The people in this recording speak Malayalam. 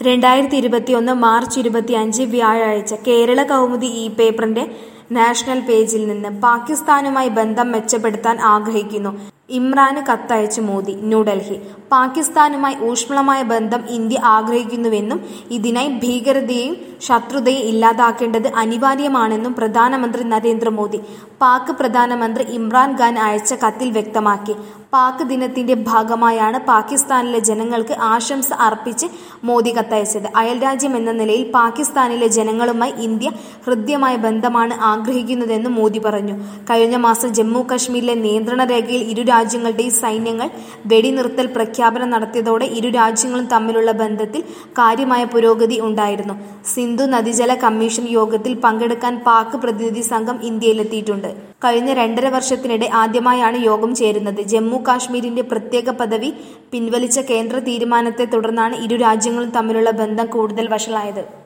രണ്ടായിരത്തി ഇരുപത്തിയൊന്ന് മാർച്ച് ഇരുപത്തിയഞ്ച് വ്യാഴാഴ്ച കേരള കൗമുദി ഈ പേപ്പറിന്റെ നാഷണൽ പേജിൽ നിന്ന് പാകിസ്ഥാനുമായി ബന്ധം മെച്ചപ്പെടുത്താൻ ആഗ്രഹിക്കുന്നു ഇമ്രാന് കത്തയച്ച് മോദി ന്യൂഡൽഹി പാകിസ്ഥാനുമായി ഊഷ്മളമായ ബന്ധം ഇന്ത്യ ആഗ്രഹിക്കുന്നുവെന്നും ഇതിനായി ഭീകരതയെയും ശത്രുതയും ഇല്ലാതാക്കേണ്ടത് അനിവാര്യമാണെന്നും പ്രധാനമന്ത്രി നരേന്ദ്രമോദി പാക് പ്രധാനമന്ത്രി ഇമ്രാൻഖാൻ അയച്ച കത്തിൽ വ്യക്തമാക്കി പാക് ദിനത്തിന്റെ ഭാഗമായാണ് പാകിസ്ഥാനിലെ ജനങ്ങൾക്ക് ആശംസ അർപ്പിച്ച് മോദി കത്തയച്ചത് അയൽരാജ്യം എന്ന നിലയിൽ പാകിസ്ഥാനിലെ ജനങ്ങളുമായി ഇന്ത്യ ഹൃദ്യമായ ബന്ധമാണ് ആഗ്രഹിക്കുന്നതെന്ന് മോദി പറഞ്ഞു കഴിഞ്ഞ മാസം ജമ്മു കശ്മീരിലെ നിയന്ത്രണ രേഖയിൽ ഇരു രാജ്യങ്ങളുടെയും സൈന്യങ്ങൾ വെടിനിർത്തൽ പ്രഖ്യാപനം നടത്തിയതോടെ ഇരു രാജ്യങ്ങളും തമ്മിലുള്ള ബന്ധത്തിൽ കാര്യമായ പുരോഗതി ഉണ്ടായിരുന്നു സിന്ധു നദീജല കമ്മീഷൻ യോഗത്തിൽ പങ്കെടുക്കാൻ പാക് പ്രതിനിധി സംഘം ഇന്ത്യയിലെത്തിയിട്ടുണ്ട് കഴിഞ്ഞ രണ്ടര വർഷത്തിനിടെ ആദ്യമായാണ് യോഗം ചേരുന്നത് ജമ്മു കാശ്മീരിന്റെ പ്രത്യേക പദവി പിൻവലിച്ച കേന്ദ്ര തീരുമാനത്തെ തുടർന്നാണ് ഇരു രാജ്യങ്ങളും തമ്മിലുള്ള ബന്ധം കൂടുതൽ വഷളായത്